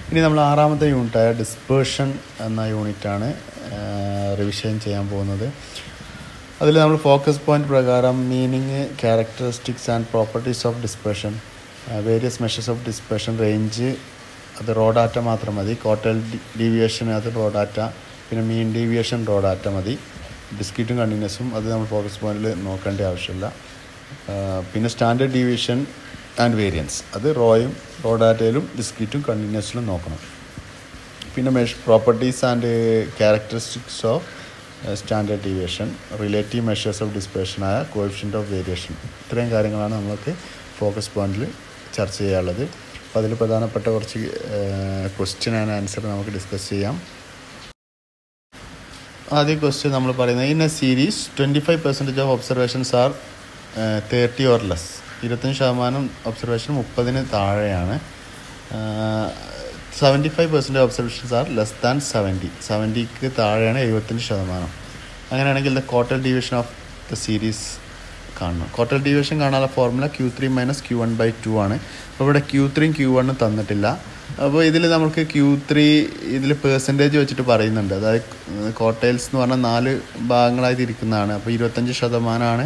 ഇനി നമ്മൾ ആറാമത്തെ യൂണിറ്റായ ഡിസ്പേർഷൻ എന്ന യൂണിറ്റാണ് റിവിഷൻ ചെയ്യാൻ പോകുന്നത് അതിൽ നമ്മൾ ഫോക്കസ് പോയിന്റ് പ്രകാരം meaning characteristics and properties of dispersion various measures of dispersion range അത് റോ ഡാറ്റ മാത്രം മതി കോട്ടൽ ഡീവിയേഷൻ അത് റോ ഡാറ്റ പിന്നെ മീൻ ഡീവിയേഷൻ റോ ഡാറ്റ മതി ഡിസ്ക്രീറ്റും കണ്ടിന്യൂസും അത് നമ്മൾ ഫോക്കസ് പോയിന്റിൽ നോക്കേണ്ട ആവശ്യമില്ല ആ, പിന്നെ സ്റ്റാൻഡേർഡ് ഡീവിയേഷൻ ആൻഡ് വേരിയൻസ് അത് റോയും റോ ഡാറ്റയിലും ഡിസ്ക്രീറ്റും കണ്ടിന്യൂസിലും നോക്കണം പിന്നെ മെഷ് properties and characteristics of standard deviation relative measures of ഡിസ്പേഷനായ കോഎഫിഷ്യൻ്റ് ഓഫ് വേരിയേഷൻ ഇത്രയും കാര്യങ്ങളാണ് നമുക്ക് ഫോക്കസ് പോയിന്റിൽ ചർച്ച ചെയ്യാനുള്ളത് അപ്പോൾ അതിൽ പ്രധാനപ്പെട്ട കുറച്ച് ക്വസ്റ്റ്യൻ ആൻഡ് ആൻസർ നമുക്ക് ഡിസ്കസ് ചെയ്യാം ആദ്യ ക്വസ്റ്റ്യൻ നമ്മൾ പറയുന്നത് in a series twenty five percentage of observations are thirty or less ഇരുപത്തഞ്ച് ശതമാനം ഒബ്സർവേഷൻ മുപ്പതിന് താഴെയാണ് seventy five percentage observations are less than seventy സെവൻറ്റിക്ക് താഴെയാണ് എഴുപത്തഞ്ച് ശതമാനം അങ്ങനെയാണെങ്കിൽ the quarter division of the series കാണണം ക്വാർട്ടർ ഡിവിഷൻ കാണാനുള്ള formula Q three minus Q one by two ആണ് അപ്പോൾ ഇവിടെ ക്യൂ ത്രീയും ക്യൂ വണ്ണും തന്നിട്ടില്ല അപ്പോൾ ഇതിൽ നമുക്ക് ക്യൂ ത്രീ ഇതിൽ പേഴ്സൻറ്റേജ് വെച്ചിട്ട് പറയുന്നുണ്ട് അതായത് കോട്ടയിൽസ് എന്ന് പറഞ്ഞാൽ നാല് ഭാഗങ്ങളായി തിരിക്കുന്നതാണ് അപ്പോൾ ഇരുപത്തഞ്ച് ശതമാനമാണ്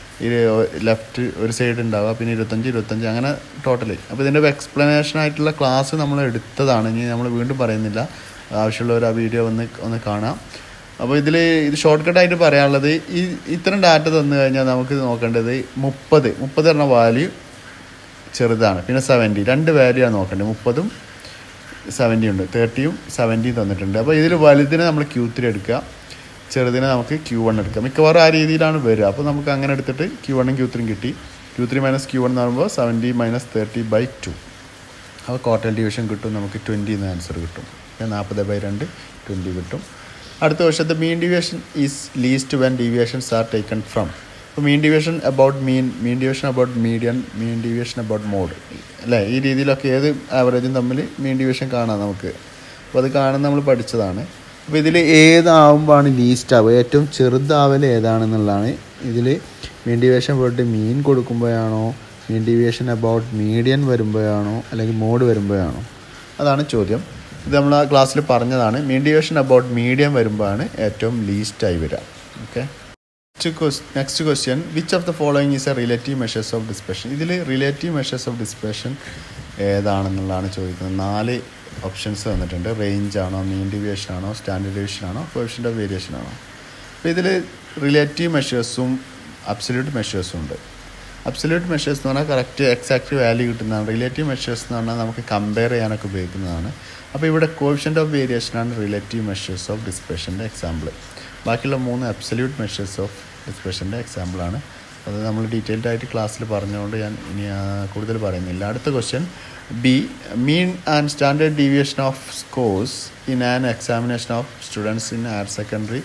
ലെഫ്റ്റ് ഒരു സൈഡ് ഉണ്ടാവുക പിന്നെ ഇരുപത്തഞ്ച് ഇരുപത്തഞ്ച് അങ്ങനെ ടോട്ടൽ അപ്പോൾ ഇതിൻ്റെ എക്സ്പ്ലനേഷൻ ആയിട്ടുള്ള ക്ലാസ് നമ്മൾ എടുത്തതാണ് ഇനി നമ്മൾ വീണ്ടും പറയുന്നില്ല ആവശ്യമുള്ളവർ ആ വീഡിയോ വന്ന് ഒന്ന് കാണാം അപ്പോൾ ഇതിൽ ഇത് ഷോർട്ട് കട്ടായിട്ട് പറയാനുള്ളത് ഈ ഇത്തരം ഡാറ്റ തന്നു കഴിഞ്ഞാൽ നമുക്ക് നോക്കേണ്ടത് മുപ്പത് മുപ്പത് പറഞ്ഞ വാല്യൂ ചെറുതാണ് പിന്നെ സെവൻറ്റി രണ്ട് വാല്യൂ ആണ് നോക്കേണ്ടത് മുപ്പതും സെവൻറ്റി ഉണ്ട് തേർട്ടിയും സെവൻറ്റിയും തന്നിട്ടുണ്ട് അപ്പോൾ ഇതിൽ വലുതിനെ നമ്മൾ ക്യൂ ത്രീ എടുക്കുക ചെറുതിനെ നമുക്ക് ക്യൂ വൺ എടുക്കാം മിക്കവാറും ആ രീതിയിലാണ് വരിക അപ്പോൾ നമുക്ക് അങ്ങനെ എടുത്തിട്ട് ക്യൂ വണ്ണും ക്യൂ ത്രീയും കിട്ടി Q three minus Q one എന്ന് പറയുമ്പോൾ seventy minus thirty by two അപ്പോൾ ക്വാർട്ടൽ ഡിവിഷൻ കിട്ടും നമുക്ക് ട്വൻറ്റി എന്ന ആൻസർ കിട്ടും നാൽപ്പത് ബൈ രണ്ട് ട്വൻറ്റി കിട്ടും അടുത്ത വർഷത്തെ mean deviation is least when deviations are taken from അപ്പോൾ mean deviation about mean mean deviation about median mean deviation about mode അല്ലേ ഈ രീതിയിലൊക്കെ ഏത് ആവറേജും തമ്മിൽ മീൻ ഡീവിയേഷൻ കാണാം നമുക്ക് അപ്പോൾ അത് കാണാൻ നമ്മൾ പഠിച്ചതാണ് അപ്പോൾ ഇതിൽ ഏതാവുമ്പോഴാണ് ലീസ്റ്റ് ആവുക ഏറ്റവും ചെറുതാവൽ ഏതാണെന്നുള്ളതാണ് ഇതിൽ മീൻ ഡീവിയേഷൻ അബൌട്ട് മീൻ കൊടുക്കുമ്പോഴാണോ മീൻ ഡീവിയേഷൻ അബൌട്ട് മീഡിയൻ വരുമ്പോഴാണോ അല്ലെങ്കിൽ മോഡ് വരുമ്പോഴാണോ അതാണ് ചോദ്യം ഇത് നമ്മൾ ആ ക്ലാസ്സിൽ പറഞ്ഞതാണ് മീൻ ഡീവിയേഷൻ അബൌട്ട് മീഡിയം വരുമ്പോഴാണ് ഏറ്റവും ലീസ്റ്റ് ആയി വരിക okay next question which of the following is a relative measures of dispersion ഇതിൽ റിലേറ്റീവ് മെഷേഴ്സ് ഓഫ് ഡിസ്പെഷൻ ഏതാണെന്നുള്ളതാണ് ചോദിക്കുന്നത് നാല് ഓപ്ഷൻസ് തന്നിട്ടുണ്ട് റേഞ്ച് ആണോ മീൻ ഡിവിയേഷൻ ആണോ സ്റ്റാൻഡേർഡ് ഡിവിഷൻ ആണോ കോഷ്യൻ്റ് ഓഫ് വേരിയേഷൻ ആണോ അപ്പോൾ ഇതിൽ റിലേറ്റീവ് മെഷേഴ്സും അബ്സല്യൂട്ട് മെഷേഴ്സും ഉണ്ട് അബ്സല്യൂട്ട് മെഷേഴ്സ് എന്ന് പറഞ്ഞാൽ കറക്റ്റ് എക്സാക്റ്റ് വാല്യൂ കിട്ടുന്നതാണ് റിലേറ്റീവ് മെഷേഴ്സ് എന്ന് പറഞ്ഞാൽ നമുക്ക് കമ്പയർ ചെയ്യാനൊക്കെ ഉപയോഗിക്കുന്നതാണ് അപ്പോൾ ഇവിടെ കോഷ്യൻ്റ് ഓഫ് വേരിയേഷനാണ് റിലേറ്റീവ് മെഷേഴ്സ് ഓഫ് ഡിസ്പെഷൻ്റെ എക്സാമ്പിൾ ബാക്കിയുള്ള മൂന്ന് അബ്സല്യൂട്ട് മെഷേഴ്സ് ഓഫ് ഡിസ്പെഷൻ്റെ എക്സാമ്പിളാണ് അത് നമ്മൾ ഡീറ്റെയിൽഡ് ആയിട്ട് ക്ലാസ്സിൽ പറഞ്ഞുകൊണ്ട് ഞാൻ ഇനി ആ, കൂടുതൽ പറയുന്നില്ല അടുത്ത question B mean and standard deviation of scores in an examination of students in higher secondary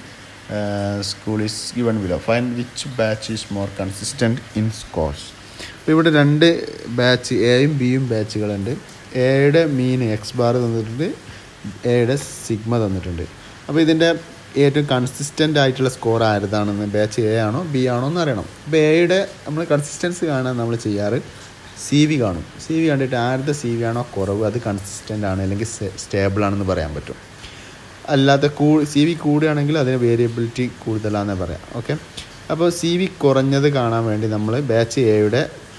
school is given below find which batch is more consistent in scores അപ്പോൾ ഇവിടെ രണ്ട് ബാച്ച് എയും ബിയും ബാച്ചുകളുണ്ട് എയുടെ മീൻ എക്സ് ബാർ തന്നിട്ടുണ്ട് എയുടെ sigma തന്നിട്ടുണ്ട് അപ്പോൾ ഇതിൻ്റെ ഏറ്റവും കൺസിസ്റ്റൻ്റ് ആയിട്ടുള്ള സ്കോർ ആരതാണെന്ന് ബാച്ച് എ ആണോ ബി ആണോ എന്ന് അറിയണം അപ്പോൾ എയുടെ നമ്മൾ കൺസിസ്റ്റൻസി കാണാൻ നമ്മൾ ചെയ്യാറ് സി വി കാണും സി വി കണ്ടിട്ട് ആരുടെ സി വി ആണോ കുറവ് അത് കൺസിസ്റ്റൻ്റ് ആണ് അല്ലെങ്കിൽ സ്റ്റേബിൾ ആണെന്ന് പറയാൻ പറ്റും അല്ലാത്ത കൂ സി വി കൂടുകയാണെങ്കിൽ അതിന് വേരിയബിലിറ്റി കൂടുതലാണെന്ന് പറയാം ഓക്കെ അപ്പോൾ സി വി കുറഞ്ഞത് കാണാൻ വേണ്ടി നമ്മൾ ബാച്ച് എയുടെ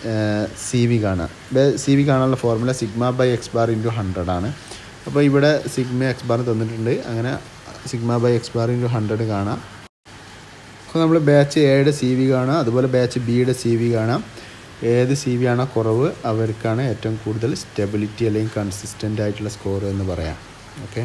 സി വി കാണാം സി വി കാണാനുള്ള formula sigma by X bar into hundred ആണ് അപ്പോൾ ഇവിടെ സിഗ്മ എക്സ് ബാർ തന്നിട്ടുണ്ട് അങ്ങനെ sigma by X bar into hundred കാണാം അപ്പോൾ നമ്മൾ ബാച്ച് എയുടെ സി വി കാണാം അതുപോലെ ബാച്ച് ബിയുടെ സി വി കാണാം ഏത് സി വി ആണോ കുറവ് അവർക്കാണ് ഏറ്റവും കൂടുതൽ സ്റ്റെബിലിറ്റി അല്ലെങ്കിൽ കൺസിസ്റ്റൻ്റ് ആയിട്ടുള്ള സ്കോർ എന്ന് പറയാം ഓക്കെ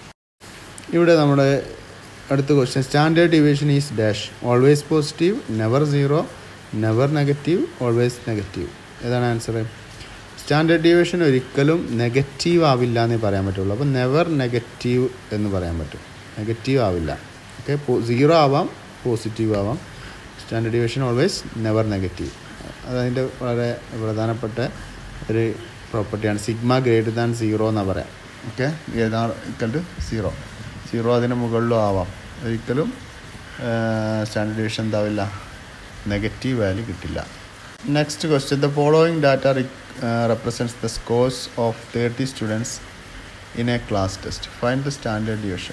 ഇവിടെ നമ്മുടെ അടുത്ത question standard division is dash always positive never zero never negative always negative ഏതാണ് ആൻസർ സ്റ്റാൻഡേർഡ് ഡീവിയേഷൻ ഒരിക്കലും നെഗറ്റീവ് ആവില്ല എന്നേ പറയാൻ പറ്റുള്ളൂ അപ്പോൾ നെവർ നെഗറ്റീവ് എന്ന് പറയാൻ പറ്റും നെഗറ്റീവ് ആവില്ല ഓക്കെ സീറോ ആവാം പോസിറ്റീവ് ആവാം standard deviation always never negative അതതിൻ്റെ വളരെ പ്രധാനപ്പെട്ട ഒരു പ്രോപ്പർട്ടിയാണ് സിഗ്മ ഗ്രേറ്റർ ദാൻ സീറോ എന്നാണ് പറയാം okay greater equal to zero zero അതിന് മുകളിലും ആവാം ഒരിക്കലും സ്റ്റാൻഡേർഡ് ഡീവിയേഷൻ എന്താവില്ല നെഗറ്റീവ് വാല്യൂ കിട്ടില്ല next question the following data represents the scores of thirty students in a class test find the standard division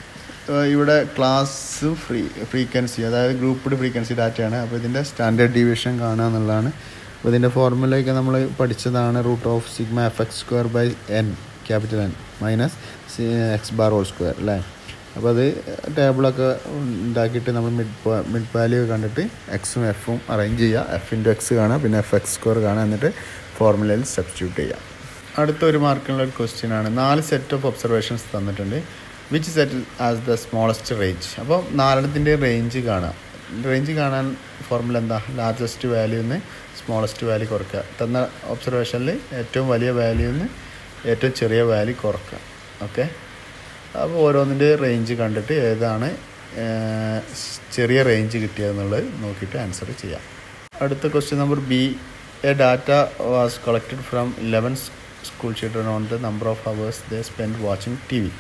ഇവിടെ class free frequency അതായത് grouped frequency ഡാറ്റയാണ് അപ്പോൾ ഇതിൻ്റെ സ്റ്റാൻഡേർഡ് ഡിവിഷൻ കാണുക എന്നുള്ളതാണ് അപ്പോൾ ഇതിൻ്റെ ഫോർമുലയൊക്കെ നമ്മൾ പഠിച്ചതാണ് root of sigma F X square by N capital N minus X bar whole square അല്ലേ അപ്പോൾ അത് ടേബിളൊക്കെ ഉണ്ടാക്കിയിട്ട് നമ്മൾ മിഡ് മിഡ് വാല്യൂ കണ്ടിട്ട് എക്സും എഫും അറേഞ്ച് ചെയ്യുക എഫ് ഇൻറ്റു എക്സ് കാണുക പിന്നെ എഫ് എക്സ് സ്ക്വയർ കാണുക എന്നിട്ട് ഫോർമുലയിൽ സബ്സ്റ്റിറ്റ്യൂട്ട് ചെയ്യുക അടുത്ത ഒരു മാർക്കിനുള്ള ഒരു ക്വസ്റ്റ്യൻ ആണ് നാല് സെറ്റ് ഓഫ് ഒബ്സർവേഷൻസ് തന്നിട്ടുണ്ട് which set as the smallest range അപ്പോൾ നാലെണ്ണത്തിൻ്റെ റേഞ്ച് കാണാം റേഞ്ച് കാണാൻ ഫോർമുല എന്താ ലാർജസ്റ്റ് വാല്യൂന്ന് സ്മോളസ്റ്റ് വാല്യൂ കുറയ്ക്കുക തന്ന ഒബ്സർവേഷനിൽ ഏറ്റവും വലിയ വാല്യൂന്ന് ഏറ്റവും ചെറിയ വാല്യൂ കുറയ്ക്കുക ഓക്കെ അപ്പോൾ ഓരോന്നിൻ്റെ റേഞ്ച് കണ്ടിട്ട് ഏതാണ് ഏഹ്, ചെറിയ റേഞ്ച് കിട്ടിയതെന്നുള്ളത് നോക്കിയിട്ട് ആൻസർ ചെയ്യാം അടുത്ത question number B a data was collected from eleven school children on the number of hours they spend watching T V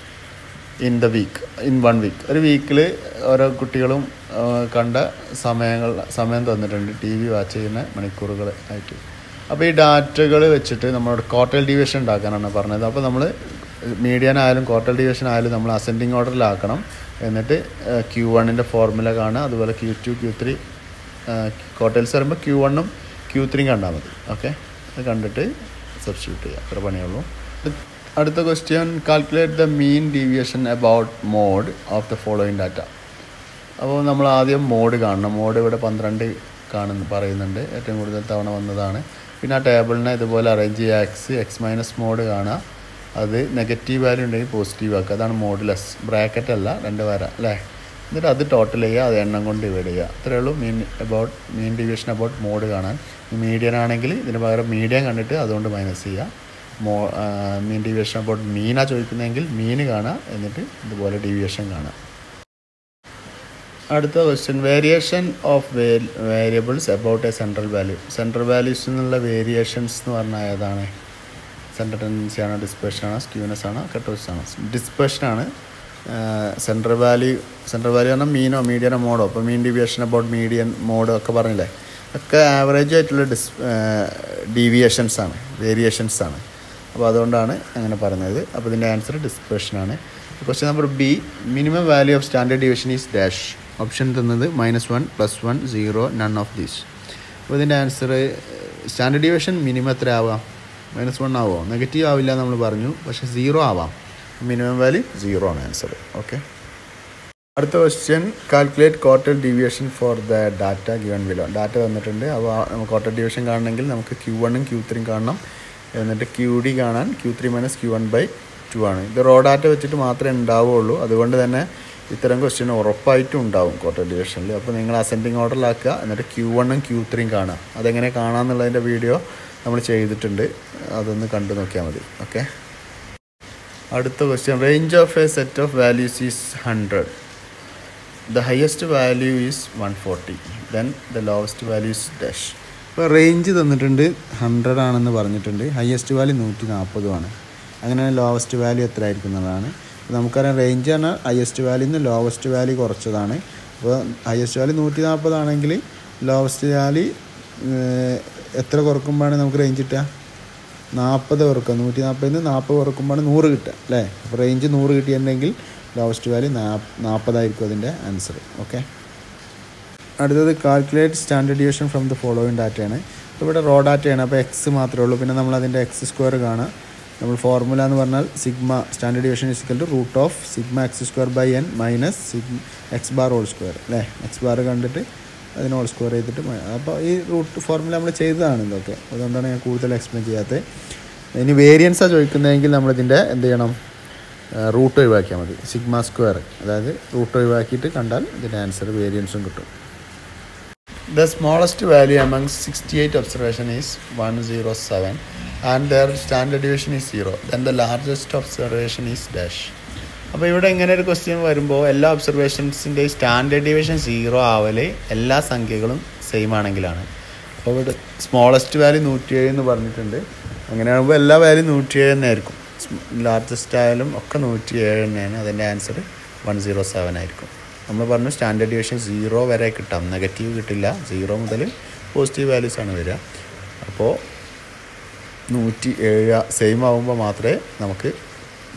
in the week in one week ഒരു വീക്കിൽ ഓരോ കുട്ടികളും ആ, കണ്ട സമയങ്ങൾ സമയം തന്നിട്ടുണ്ട് ടി വി വാച്ച് ചെയ്യുന്ന മണിക്കൂറുകൾ ആയിട്ട് അപ്പോൾ ഈ ഡാറ്റകൾ വെച്ചിട്ട് നമ്മളോട് കോട്ടൽ ഡിവിഷൻ ഉണ്ടാക്കാനാണ് പറഞ്ഞത് അപ്പോൾ നമ്മൾ മീഡിയൻ ആയാലും കോട്ടൽ ഡിവിഷൻ ആയാലും നമ്മൾ അസെൻഡിങ് ഓർഡറിലാക്കണം എന്നിട്ട് ക്യൂ വണ്ണിൻ്റെ ഫോർമുല കാണുക അതുപോലെ Q two Q three quartiles വരുമ്പോൾ ക്യൂ വണ്ണും ക്യൂ ത്രീയും കണ്ടാൽ മതി ഓക്കെ അത് കണ്ടിട്ട് സബ്സ്റ്റിറ്റ്യൂട്ട് ചെയ്യുക അത്ര പണിയുള്ളൂ അടുത്ത question calculate the mean deviation about mode of the following data അപ്പോൾ നമ്മൾ ആദ്യം മോഡ് കാണണം മോഡ് ഇവിടെ പന്ത്രണ്ട് കാണുന്നു പറയുന്നുണ്ട് ഏറ്റവും കൂടുതൽ തവണ വന്നതാണ് പിന്നെ ആ ടേബിളിനെ ഇതുപോലെ അറേഞ്ച് ചെയ്യുക എക്സ് എക്സ് മൈനസ് മോഡ് കാണുക അത് നെഗറ്റീവ് വാല്യൂ ഉണ്ടെങ്കിൽ പോസിറ്റീവ് ആക്കുക അതാണ് മോഡുലെസ് ബ്രാക്കറ്റ് അല്ല രണ്ട് വര അല്ലേ എന്നിട്ട് അത് ടോട്ടൽ ചെയ്യുക അത് എണ്ണം കൊണ്ട് ഡിവൈഡ് ചെയ്യുക അത്രയേ ഉള്ളൂ mean about mean division about mode കാണാൻ മീഡിയൻ ആണെങ്കിൽ ഇതിന് പകരം മീഡിയൻ കണ്ടിട്ട് അതുകൊണ്ട് മൈനസ് ചെയ്യുക മോ മീൻ ഡിവിയേഷൻ അബൌട്ട് മീനാ ചോദിക്കുന്നതെങ്കിൽ മീൻ കാണുക എന്നിട്ട് ഇതുപോലെ ഡീവിയേഷൻ കാണുക അടുത്ത question variation of variables about a central value central values എന്നുള്ള വേരിയേഷൻസ് എന്ന് പറഞ്ഞാൽ ഏതാണ് സെൻട്രൽ ടെൻഡൻസി ആണോ ഡിസ്പേഷൻ ആണോ സ്ക്യൂനസ് ആണോ കട്ടോസ് ആണോ ഡിസ്പേഷൻ ആണ് സെൻട്രൽ വാല്യൂ സെൻട്രൽ വാല്യൂ പറഞ്ഞാൽ മീനോ മീഡിയനോ മോഡോ അപ്പോൾ മീൻ ഡിവിയേഷൻ അബൌട്ട് മീഡിയൻ മോഡോ ഒക്കെ പറഞ്ഞില്ലേ ഒക്കെ ആവറേജ് ആയിട്ടുള്ള ഡിസ് ഡീവിയേഷൻസ് ആണ് വേരിയേഷൻസ് ആണ് അപ്പോൾ അതുകൊണ്ടാണ് അങ്ങനെ പറഞ്ഞത് അപ്പോൾ ഇതിൻ്റെ ആൻസർ ഡിസ്പേഷനാണ് question number B minimum value of standard division is dash option തന്നത് minus one plus one zero none of these അപ്പോൾ ഇതിൻ്റെ ആൻസർ സ്റ്റാൻഡേർഡ് ഡിവിഷൻ മിനിമം എത്ര ആവാം മൈനസ് വൺ ആവുമോ നെഗറ്റീവ് ആവില്ല നമ്മൾ പറഞ്ഞു പക്ഷേ സീറോ ആവാം മിനിമം വാല്യൂ സീറോ ആണ് ആൻസർ ഓക്കെ അടുത്ത question calculate quarter deviation for the data given below data തന്നിട്ടുണ്ട് അപ്പോൾ നമുക്ക് ക്വാർട്ടർ ഡീവിയേഷൻ കാണണമെങ്കിൽ നമുക്ക് ക്യൂ വണ്ണും ക്യൂ ത്രീയും കാണണം എന്നിട്ട് ക്യൂ ഡി കാണാൻ Q three minus Q one by two ആണ് ഇത് റോ ഡാറ്റ വെച്ചിട്ട് മാത്രമേ ഉണ്ടാവുകയുള്ളൂ അതുകൊണ്ട് തന്നെ ഇത്തരം ക്വസ്റ്റ്യൻ ഉറപ്പായിട്ടും ഉണ്ടാവും ക്വാർട്ടർ ഡിവിഷനിൽ അപ്പോൾ നിങ്ങൾ അസെൻഡിങ് ഓർഡറിലാക്കുക എന്നിട്ട് ക്യൂ വണ്ണും ക്യൂ ത്രീയും കാണാം അതെങ്ങനെ കാണാമെന്നുള്ളതിൻ്റെ വീഡിയോ നമ്മൾ ചെയ്തിട്ടുണ്ട് അതൊന്ന് കണ്ടു നോക്കിയാൽ മതി ഓക്കെ അടുത്ത question range of a set of values is hundred the highest value is one forty then the lowest value is dash ഇപ്പോൾ റേഞ്ച് തന്നിട്ടുണ്ട് ഹൺഡ്രഡ് ആണെന്ന് പറഞ്ഞിട്ടുണ്ട് ഹയസ്റ്റ് വാല്യൂ നൂറ്റി നാൽപ്പതുമാണ് അങ്ങനെ ലോവസ്റ്റ് വാല്യൂ എത്ര ആയിരിക്കും എന്നുള്ളതാണ് അപ്പോൾ നമുക്കറിയാം റേഞ്ച് പറഞ്ഞാൽ ഹയസ്റ്റ് വാല്യൂ നിന്ന് ലോവസ്റ്റ് വാല്യൂ കുറച്ചതാണ് അപ്പോൾ ഹയസ്റ്റ് വാല്യൂ നൂറ്റി നാൽപ്പതാണെങ്കിൽ ലോവസ്റ്റ് വാല്യൂ എത്ര കുറക്കുമ്പോഴാണ് നമുക്ക് റേഞ്ച് കിട്ടുക നാൽപ്പത് കുറക്കുക നൂറ്റി നാൽപ്പതിൽ നിന്ന് നാൽപ്പത് കുറക്കുമ്പോഴാണ് നൂറ് കിട്ടുക അല്ലേ അപ്പോൾ റേഞ്ച് നൂറ് കിട്ടിയിട്ടുണ്ടെങ്കിൽ ലോവസ്റ്റ് വാല്യൂ നാ നാൽപ്പതായിരിക്കും അതിൻ്റെ ആൻസർ ഓക്കെ അടുത്തത് calculate standard division from the following ഡാറ്റയാണ് ഇപ്പോൾ ഇവിടെ റോ ഡാറ്റയാണ് അപ്പോൾ എക്സ് മാത്രമേ ഉള്ളൂ പിന്നെ നമ്മൾ അതിൻ്റെ എക്സ് സ്ക്വയർ കാണാം നമ്മൾ ഫോർമുല എന്ന് പറഞ്ഞാൽ sigma standard division is equal to root of sigma X square by N minus sigma X bar whole square അല്ലേ എക്സ് ബാർ കണ്ടിട്ട് അതിന് ഹോൾ സ്ക്വയർ ചെയ്തിട്ട് മ- അപ്പോൾ ഈ റൂട്ട് ഫോർമുല നമ്മൾ ചെയ്തതാണ് ഇതൊക്കെ അതുകൊണ്ടാണ് ഞാൻ കൂടുതൽ എക്സ്പ്ലെയിൻ ചെയ്യാത്തത് ഇനി വേരിയൻസാണ് ചോദിക്കുന്നതെങ്കിൽ നമ്മളിതിൻ്റെ എന്ത് ചെയ്യണം റൂട്ട് ഒഴിവാക്കിയാൽ മതി സിഗ്മ സ്ക്വയർ അതായത് റൂട്ട് ഒഴിവാക്കിയിട്ട് കണ്ടാൽ ഇതിൻ്റെ ആൻസർ വേരിയൻസും കിട്ടും The smallest value among 68 observation is 107 and their standard deviation is 0. Then the largest observation is dash. അപ്പോൾ ഇവിടെ ഇങ്ങനെ ഒരു ക്വസ്റ്റ്യൻ വരുമ്പോൾ എല്ലാ ഒബ്സർവേഷൻസിൻ്റെ സ്റ്റാൻഡേർഡ് ഡിവിഷൻ സീറോ ആവല് എല്ലാ സംഖ്യകളും സെയിം ആണെങ്കിലാണ് അപ്പോൾ ഇവിടെ സ്മോളസ്റ്റ് വാല്യൂ നൂറ്റിയേഴ് എന്ന് പറഞ്ഞിട്ടുണ്ട് അങ്ങനെയാകുമ്പോൾ എല്ലാ വാല്യൂ നൂറ്റിയേഴ് തന്നെ ആയിരിക്കും ലാർജസ്റ്റ് ആയാലും ഒക്കെ നൂറ്റിയേഴ് തന്നെയാണ് അതിൻ്റെ ആൻസർ വൺ സീറോ സെവൻ ആയിരിക്കും നമ്മൾ പറഞ്ഞു സ്റ്റാൻഡേർഡ് ഡിവിഷൻ സീറോ വരെ കിട്ടാം നെഗറ്റീവ് കിട്ടില്ല സീറോ മുതൽ പോസിറ്റീവ് വാല്യൂസ് ആണ് വരിക അപ്പോൾ നൂറ്റി ഏഴ് സെയിം ആകുമ്പോൾ മാത്രമേ നമുക്ക്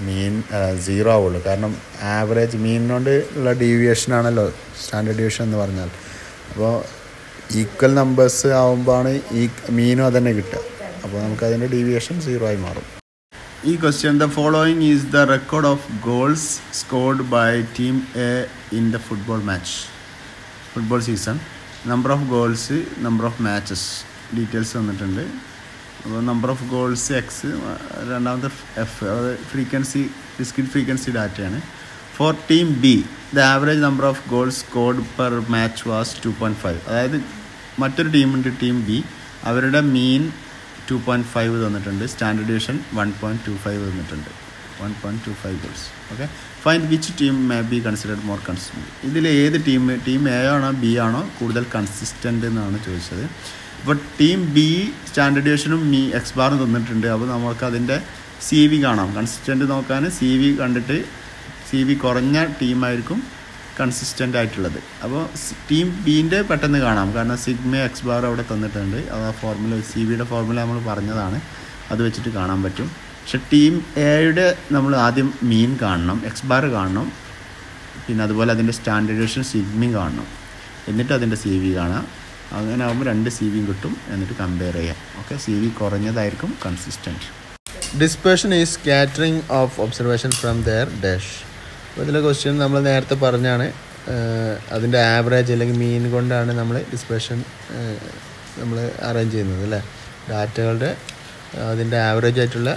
മീൻ സീറോ ആവുള്ളൂ കാരണം ആവറേജ് മീനിനോണ്ട് ഉള്ള ഡീവിയേഷൻ ആണല്ലോ സ്റ്റാൻഡേർഡ് ഡീവിയേഷൻ എന്ന് പറഞ്ഞാൽ അപ്പോൾ ഈക്വൽ നമ്പേഴ്സ് ആവുമ്പോഴാണ് ഈ മീനും അതന്നെ കിട്ടുക അപ്പോൾ നമുക്ക് അതിൻ്റെ ഡീവിയേഷൻ സീറോ ആയി മാറും ഈ question the following is the record of goals scored by team A in the football match football season number of goals number of matches details വന്നിട്ടുണ്ട് അപ്പോൾ നമ്പർ ഓഫ് ഗോൾസ് എക്സ് രണ്ടാമത്തെ F അത് frequency discrete frequency ഡാറ്റയാണ് for team B the average number of goals scored per match was two point five അതായത് മറ്റൊരു ടീമുണ്ട് team B അവരുടെ mean two point five തന്നിട്ടുണ്ട് standard division one point two five തന്നിട്ടുണ്ട് one point two five goals okay find which team may be considered more consistent ഇതിൽ ഏത് team team A ആണോ B ആണോ കൂടുതൽ കൺസിസ്റ്റൻ്റ് എന്നാണ് ചോദിച്ചത് അപ്പോൾ ടീം ബി സ്റ്റാൻഡേർഡ് ഡിവിഷനും മീ എക്സ് ബാറും തന്നിട്ടുണ്ട് അപ്പോൾ നമുക്ക് അതിൻ്റെ സി വി കാണാം കൺസിസ്റ്റൻ്റ് നോക്കാൻ സി വി കണ്ടിട്ട് സി വി കുറഞ്ഞ ടീമായിരിക്കും കൺസിസ്റ്റൻ്റ് ആയിട്ടുള്ളത് അപ്പോൾ ടീം ബീൻ്റെ പെട്ടെന്ന് കാണാം കാരണം സിഗ്മ എക്സ് ബാർ അവിടെ തന്നിട്ടുണ്ട് അത് ആ ഫോർമുല സി വിയുടെ ഫോർമുല നമ്മൾ പറഞ്ഞതാണ് അത് വെച്ചിട്ട് കാണാൻ പറ്റും പക്ഷെ ടീം എയുടെ നമ്മൾ ആദ്യം മീൻ കാണണം എക്സ് ബാർ കാണണം പിന്നെ അതുപോലെ അതിൻ്റെ സ്റ്റാൻഡേർഡേഷൻ സിഗ്മയും കാണണം എന്നിട്ട് അതിൻ്റെ സി വി കാണാം അങ്ങനെ ആകുമ്പോൾ രണ്ട് സി വിയും കിട്ടും എന്നിട്ട് കമ്പയർ ചെയ്യാം ഓക്കെ സി വി കുറഞ്ഞതായിരിക്കും consistent dispersion is scattering of observation from there dash അപ്പോൾ ഇതിലെ ക്വസ്റ്റ്യൻ നമ്മൾ നേരത്തെ പറഞ്ഞാണ് അതിൻ്റെ ആവറേജ് അല്ലെങ്കിൽ മീൻ കൊണ്ടാണ് നമ്മൾ ഡിസ്പേഷൻ നമ്മൾ അറേഞ്ച് ചെയ്യുന്നത് അല്ലേ ഡാറ്റകളുടെ അതിൻ്റെ ആവറേജ് ആയിട്ടുള്ള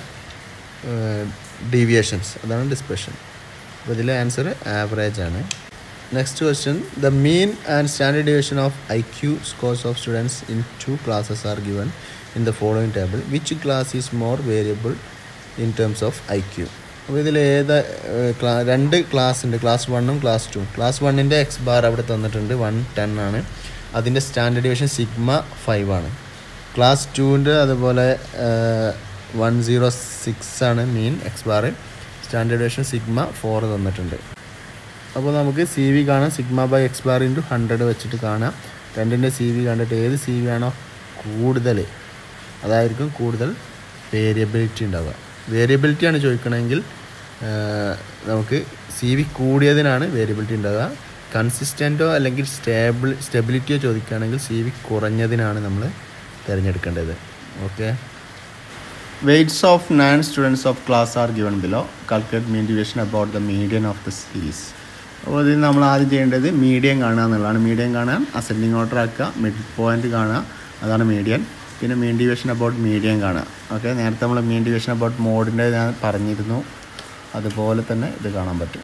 ഡീവിയേഷൻസ് അതാണ് ഡിസ്പേഷൻ അപ്പോൾ ഇതിലെ ആൻസർ ആവറേജ് ആണ് next question the mean and standard division of I Q scores of students in two classes are given in the following table which class is more variable in terms of I Q അപ്പോൾ ഇതിൽ ഏത് ക്ലാ രണ്ട് class ഉണ്ട് class വണ്ണും class two class വണ്ണിൻ്റെ X bar അവിടെ തന്നിട്ടുണ്ട് വൺ ടെൻ ആണ് അതിൻ്റെ സ്റ്റാൻഡേർഡ് ഡിവിഷൻ സിഗ്മ ഫൈവ് ആണ് ക്ലാസ് ടുവിൻ്റെ അതുപോലെ വൺ സീറോ സിക്സ് ആണ് mean X bar standard division sigma four തന്നിട്ടുണ്ട് അപ്പോൾ നമുക്ക് സി വി കാണാം sigma by X bar into hundred വെച്ചിട്ട് കാണാം രണ്ടിൻ്റെ സി വി കണ്ടിട്ട് ഏത് സി വി ആണോ കൂടുതൽ അതായിരിക്കും കൂടുതൽ വേരിയബിലിറ്റി ഉണ്ടാവുക വേരിയബിലിറ്റി ആണ് ചോദിക്കണമെങ്കിൽ നമുക്ക് സി വി കൂടിയതിനാണ് വേരിയബിലിറ്റി ഉണ്ടാവുക കൺസിസ്റ്റൻറ്റോ അല്ലെങ്കിൽ സ്റ്റേബിൾ സ്റ്റെബിലിറ്റിയോ ചോദിക്കുകയാണെങ്കിൽ സി വി കുറഞ്ഞതിനാണ് നമ്മൾ തിരഞ്ഞെടുക്കേണ്ടത് okay weights of nine students of class are given below calculate mean division about the median of the series അപ്പോൾ ഇതിൽ നമ്മൾ ആദ്യം ചെയ്യേണ്ടത് മീഡിയം കാണുക എന്നുള്ളതാണ് മീഡിയം കാണാൻ അസെൻഡിങ് ഓർഡർ ആക്കുക മിഡ് പോയിന്റ് കാണുക അതാണ് മീഡിയൻ പിന്നെ മീൻ ഡിവിഷൻ അബൌട്ട് മീഡിയം കാണുക ഓക്കെ നേരത്തെ നമ്മൾ മീൻ ഡിവിഷൻ അബൌട്ട് മോഡിൻ്റെ ഞാൻ പറഞ്ഞിരുന്നു അതുപോലെ തന്നെ ഇത് കാണാൻ പറ്റും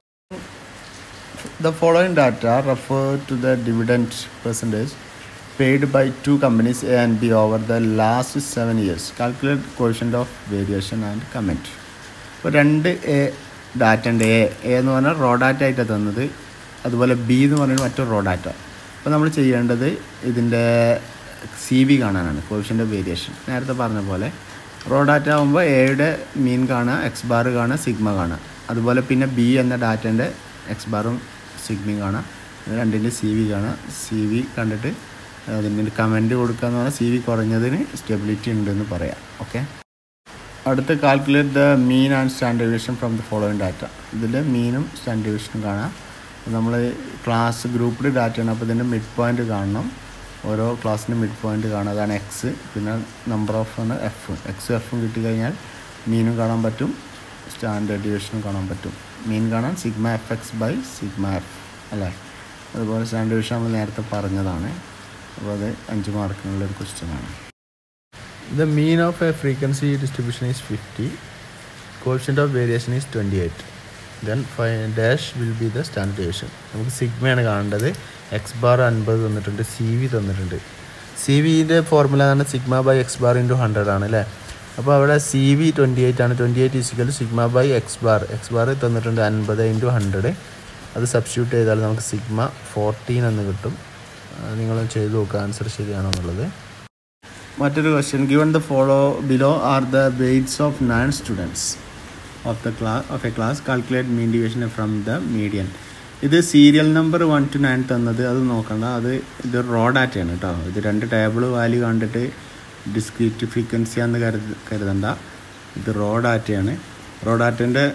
the following data refer to the dividend percentage paid by two companies A and B over the last seven years calculate coefficient of variation and comment ഇപ്പോൾ രണ്ട് എ ഡാറ്റ ഉണ്ട് എ എ എന്ന് പറഞ്ഞാൽ റോ ഡാറ്റ ആയിട്ടാണ് തന്നത് അതുപോലെ B എന്ന് പറയുന്നത് മറ്റൊരു റോ ഡാറ്റ അപ്പോൾ നമ്മൾ ചെയ്യേണ്ടത് ഇതിൻ്റെ സി വി കാണാനാണ് കോഷ്യൻ്റ് ഓഫ് വേരിയേഷൻ നേരത്തെ പറഞ്ഞ പോലെ റോ ഡാറ്റ ആകുമ്പോൾ എയുടെ മീൻ കാണുക എക്സ് ബാർ കാണുക സിഗ്മ കാണുക അതുപോലെ പിന്നെ ബി എന്ന ഡാറ്റേൻ്റെ എക്സ് ബാറും സിഗ്മയും കാണാം രണ്ടിൻ്റെ സി വി കാണാം സി വി കണ്ടിട്ട് അതിൻ്റെ കമൻറ്റ് കൊടുക്കുക എന്ന് പറഞ്ഞാൽ സി വി കുറഞ്ഞതിന് സ്റ്റെബിലിറ്റി ഉണ്ടെന്ന് പറയാം ഓക്കെ അടുത്ത calculate the mean and stand division from the following data ഇതിൽ മീനും സ്റ്റാൻഡ് ഡിവിഷനും കാണാം നമ്മൾ ക്ലാസ് ഗ്രൂപ്പിഡ് ഡാറ്റയാണ് അപ്പോൾ ഇതിൻ്റെ മിഡ് പോയിൻ്റ് കാണണം ഓരോ ക്ലാസ്സിൻ്റെ മിഡ് പോയിൻ്റ് കാണാം അതാണ് എക്സ് പിന്നെ നമ്പർ ഓഫ് ആണ് എഫ് എക്സ് എഫും കിട്ടിക്കഴിഞ്ഞാൽ മീനും കാണാൻ പറ്റും സ്റ്റാൻഡേർഡ് ഡിവിഷനും കാണാൻ പറ്റും മീൻ കാണാൻ sigma F X by sigma F അല്ലേ അതുപോലെ സ്റ്റാൻഡേർഡ് ഡിവിഷൻ നമ്മൾ നേരത്തെ പറഞ്ഞതാണ് അപ്പോൾ അത് അഞ്ച് മാർക്കിനുള്ള ഒരു ക്വസ്റ്റ്യൻ ആണ് The mean of a frequency distribution is 50. Coefficient of variation is 28. Then fi- dash will be the standard deviation. നമുക്ക് സിഗ്മയാണ് കാണേണ്ടത് എക്സ് ബാർ അൻപത് തന്നിട്ടുണ്ട് സി വി തന്നിട്ടുണ്ട് സി വിൻ്റെ ഫോർമുല ആണ് sigma by X bar into hundred ആണ് അല്ലേ അപ്പോൾ അവിടെ സി വി ട്വൻറ്റി എയ്റ്റ് ആണ് twenty eight is equal sigma by X bar X bar തന്നിട്ടുണ്ട് അൻപത് ഇൻറ്റു ഹൺഡ്രഡ് അത് സബ്സ്റ്റിറ്റ്യൂട്ട് ചെയ്താൽ നമുക്ക് സിഗ്മ ഫോർട്ടീൻ എന്ന് കിട്ടും നിങ്ങൾ ചെയ്ത് നോക്കുക ആൻസർ ശരിയാണോ എന്നുള്ളത് മറ്റൊരു question given the follow below are the weights of nine students of the class of A class calculate mean division from the median ഇത് serial number one two nine തന്നത് അത് നോക്കണ്ട അത് ഇത് റോ ഡാറ്റയാണ് കേട്ടോ ഇത് രണ്ട് ടേബിൾ വാല്യൂ കണ്ടിട്ട് ഡിസ്ക്രീറ്റ് ഫ്രീക്വൻസി ആണെന്ന് കരുത കരുതണ്ട ഇത് റോ ഡാറ്റയാണ് റോ ഡാറ്റേൻ്റെ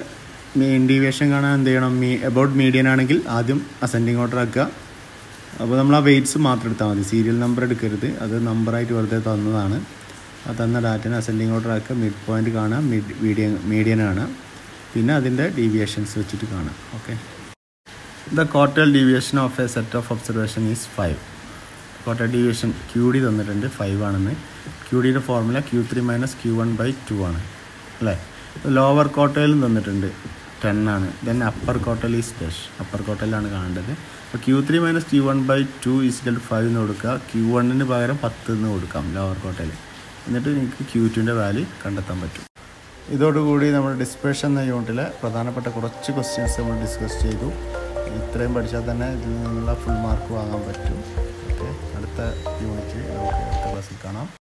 മെയിൻ ഡീവിയേഷൻ കാണാൻ എന്ത് ചെയ്യണം മീ എബൌട്ട് മീഡിയൻ ആണെങ്കിൽ ആദ്യം അസെൻഡിങ് ഓർഡർ ആക്കുക അപ്പോൾ നമ്മൾ ആ വെയ്റ്റ്സ് മാത്രം എടുത്താൽ മതി സീരിയൽ നമ്പർ എടുക്കരുത് അത് നമ്പറായിട്ട് വെറുതെ തന്നതാണ് ആ തന്ന ഡാറ്റനെ അസെൻഡിങ് ഓർഡർ ആക്കുക മിഡ് പോയിന്റ് കാണാം മിഡ് മീഡിയൻ മീഡിയൻ കാണാം പിന്നെ അതിൻ്റെ ഡീവിയേഷൻസ് വെച്ചിട്ട് കാണാം okay the quartile deviation of a set of observation is five quartile deviation Q D തന്നിട്ടുണ്ട് ഫൈവ് ആണെന്ന് ക്യൂ ഡിയുടെ formula Q three minus Q one by two ആണ് അല്ലേ ലോവർ ക്വാർട്ടയിലും തന്നിട്ടുണ്ട് ടെൻ ആണ് then upper quartile is dash upper ക്വാർട്ടയിലാണ് കാണേണ്ടത് അപ്പോൾ Q three minus Q one by to is equal five എന്ന് കൊടുക്കുക ക്യൂ വണ്ണിന് പകരം പത്ത് എന്ന് കൊടുക്കാം ലോവർ ക്വാർട്ടയിൽ എന്നിട്ട് നിങ്ങൾക്ക് ക്യൂ ടുവിൻ്റെ വാല്യൂ കണ്ടെത്താൻ പറ്റും ഇതോടുകൂടി നമ്മൾ ഡിസ്പേഷൻ എന്ന യൂണിറ്റിലെ പ്രധാനപ്പെട്ട കുറച്ച് ക്വസ്റ്റ്യൻസ് നമ്മൾ ഡിസ്കസ് ചെയ്തു ഇത്രയും പഠിച്ചാൽ തന്നെ ഇതിൽ നിന്നുള്ള ഫുൾ മാർക്ക് വാങ്ങാൻ പറ്റും ഓക്കെ അടുത്ത യൂണിറ്റ് നമുക്ക് അടുത്ത ക്ലാസ്സിൽ കാണാം